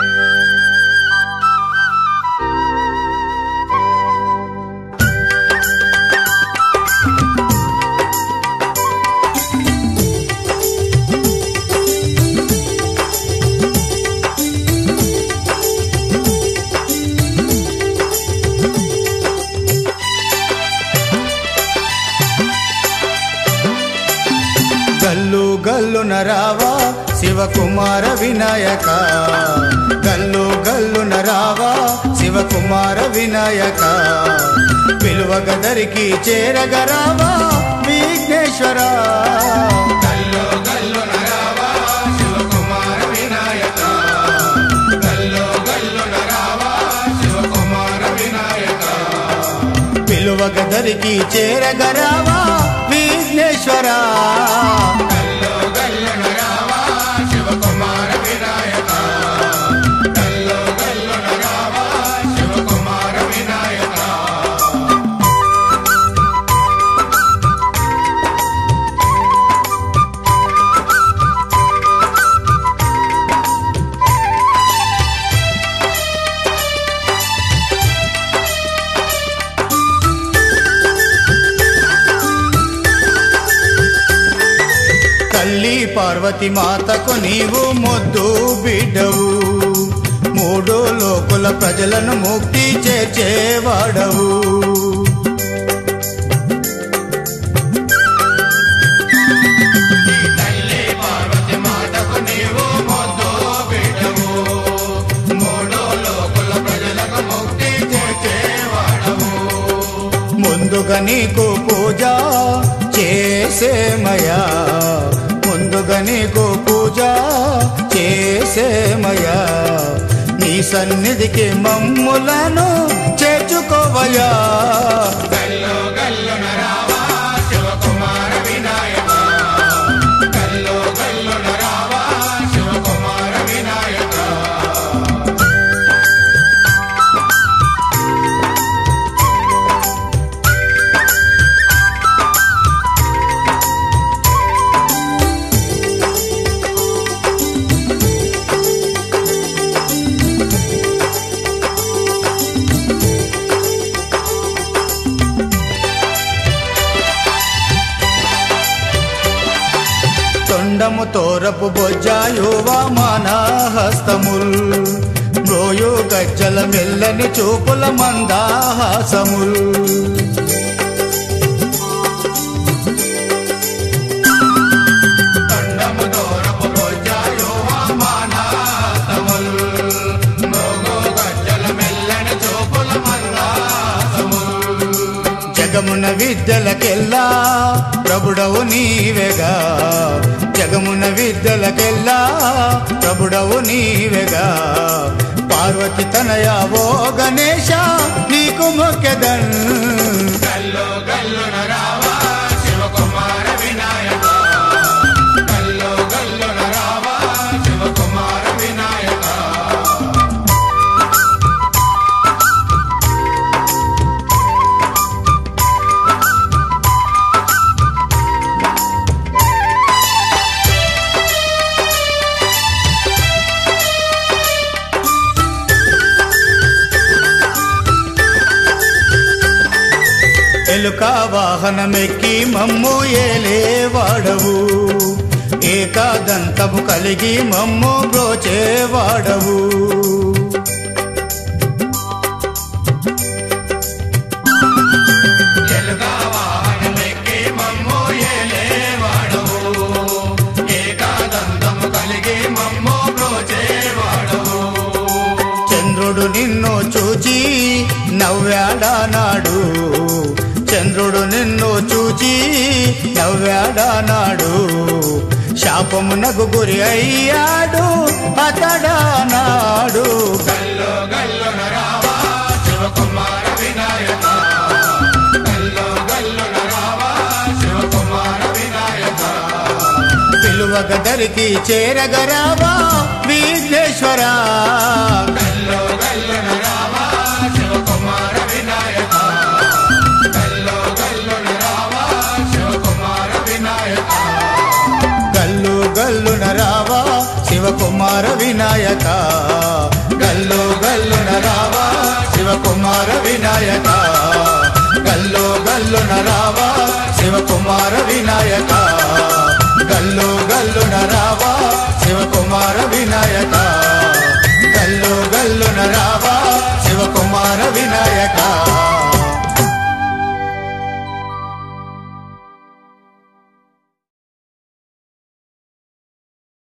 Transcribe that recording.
గల్లు గల్లున రావా శివకుమార వినాయక గల్లు గల్లున రావా శివకుమార వినాయక పిలువగదరికి చేరగరావా విఘ్నేశ్వర గల్లు గల్లున రావా శివకుమార వినాయక గల్లు గల్లున రావా శివకుమార వినాయక పిలువగదరికి చేరగరావా విఘ్నేశ్వర తల్లి పార్వతి మాతకు నీవు మొద్దు బిడ్డవు మూడు లోకుల ప్రజలను ముక్తి చేర్చేవాడవు ముందుగా నీకు పూజ చేసేమయా ముందుగా నీకు పూజ చేసేమయా నీ సన్నిధికి మమ్ములను చేర్చుకోవయా తొండము తోరపు బొజ్జాయువా మన హస్తముల్ రోయు గజ్జల మెల్లని చూపుల మందాహాసముల్ జగమున విద్యలకెల్లా ప్రభుడవు నీవెగా జగమున విద్యలకెల్లా ప్రభుడవు నీవెగా పార్వతి తనయ ఓ గణేశ నీకు మొక్కెదన్ ఎలుక వాహనమెక్కి మమ్ము ఏలేవాడవు ఏకాదంతము కలిగి మమ్ము బ్రోచేవాడవు చంద్రుడు నిన్ను చూచి నవ్వాడానాడు చంద్రుడు నిన్ను చూచి నవ్వాడానాడు శాపమునకు గురి అయ్యాడు అతడానాడు పిలువగదరికి చేరగరావా విఘ్నేశ్వరా గల్లు గల్లున రావా శివకుమార వినాయక వినాయక గల్లు గల్లు నరావా శివకుమార వినాయక గల్లు గల్లు నరావా శివకుమార